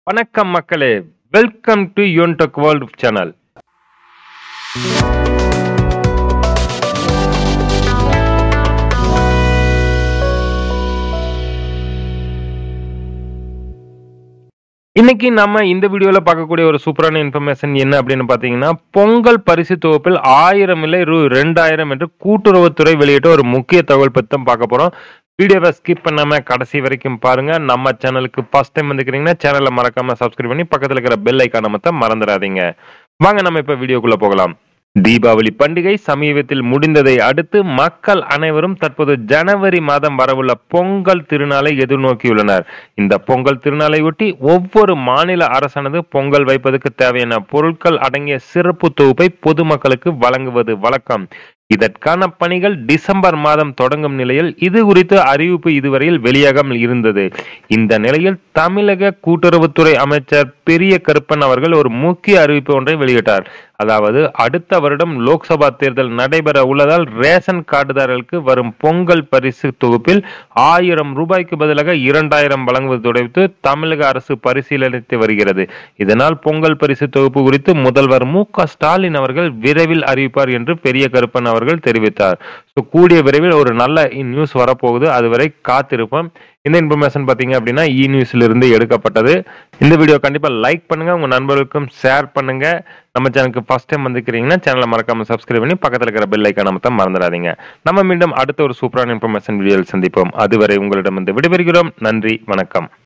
வணக்கம் மக்களே welcome to Yontech world channel இன்னைக்கு நம்ம இந்த வீடியோல பார்க்கக்கூடிய ஒரு சூப்பரான இன்ஃபர்மேஷன் என்ன அப்படின்னு பாத்தீங்கன்னா பொங்கல் பரிசு தொகுப்பில் ஆயிரம் இல்லை ரூ ரெண்டாயிரம் என்று கூட்டுறவுத்துறை வெளியிட்ட ஒரு முக்கிய தகவல் பத்தி தான் பார்க்க போறோம் வீடியோவை ஸ்கிப் பண்ணாம கடைசி வரைக்கும் பாருங்க நம்ம சேனலுக்கு ஃபர்ஸ்ட் டைம் வந்துக்கிறீங்கன்னா சேனலை மறக்காம சப்ஸ்கிரைப் பண்ணி பக்கத்துல இருக்கிற பெல் ஐக்கான மட்டும் மறந்துடாதீங்க வாங்க நம்ம இப்ப வீடியோக்குள்ள போகலாம் தீபாவளி பண்டிகை சமீபத்தில் முடிந்ததை அடுத்து மக்கள் அனைவரும் தற்போது ஜனவரி மாதம் வரவுள்ள பொங்கல் திருநாளை எதிர்நோக்கியுள்ளனர் இந்த பொங்கல் திருநாளையொட்டி ஒவ்வொரு மாநில அரசானது பொங்கல் வைப்பதற்கு தேவையான பொருட்கள் அடங்கிய சிறப்பு தொகுப்பை பொதுமக்களுக்கு வழங்குவது வழக்கம் இதற்கான பணிகள் டிசம்பர் மாதம் தொடங்கும் நிலையில் இது குறித்து அறிவிப்பு இதுவரையில் வெளியாகாமல் இருந்தது இந்த நிலையில் தமிழக கூட்டுறவுத்துறை அமைச்சர் பெரிய கருப்பன் அவர்கள் ஒரு முக்கிய அறிவிப்பு ஒன்றை வெளியிட்டார் அதாவது அடுத்த வருடம் லோக்சபா தேர்தல் நடைபெற உள்ளதால் ரேஷன் கார்டுதாரர்களுக்கு வரும் பொங்கல் பரிசு தொகுப்பில் ஆயிரம் ரூபாய்க்கு பதிலாக இரண்டாயிரம் வழங்குவது தொடர்பித்து தமிழக அரசு பரிசீலனித்து வருகிறது இதனால் பொங்கல் பரிசு தொகுப்பு குறித்து முதல்வர் மு க ஸ்டாலின் அவர்கள் விரைவில் அறிவிப்பார் என்று பெரிய கருப்பன் அவர்கள் தெரிவித்தார் ஸோ கூடிய விரைவில் ஒரு நல்ல நியூஸ் வரப்போகுது அதுவரை காத்திருப்போம் இந்த இன்ஃபர்மேஷன் பார்த்தீங்க அப்படின்னா இ நியூஸ்ல இருந்து எடுக்கப்பட்டது இந்த வீடியோ கண்டிப்பா லைக் பண்ணுங்க உங்க நண்பர்களுக்கும் ஷேர் பண்ணுங்க நம்ம சேனலுக்கு ஃபர்ஸ்ட் டைம் வந்துக்கிறீங்கன்னா சேனலை மறக்காம சப்ஸ்கிரைப் பண்ணி பக்கத்தில் இருக்கிற பெல் ஐக்கான மட்டும் மறந்துடாதீங்க நம்ம மீண்டும் அடுத்த ஒரு சூப்பரான இன்ஃபர்மேஷன் வீடியோவில் சந்திப்போம் அதுவரை உங்களிடம் வந்து விடைபெறுகிறோம் நன்றி வணக்கம்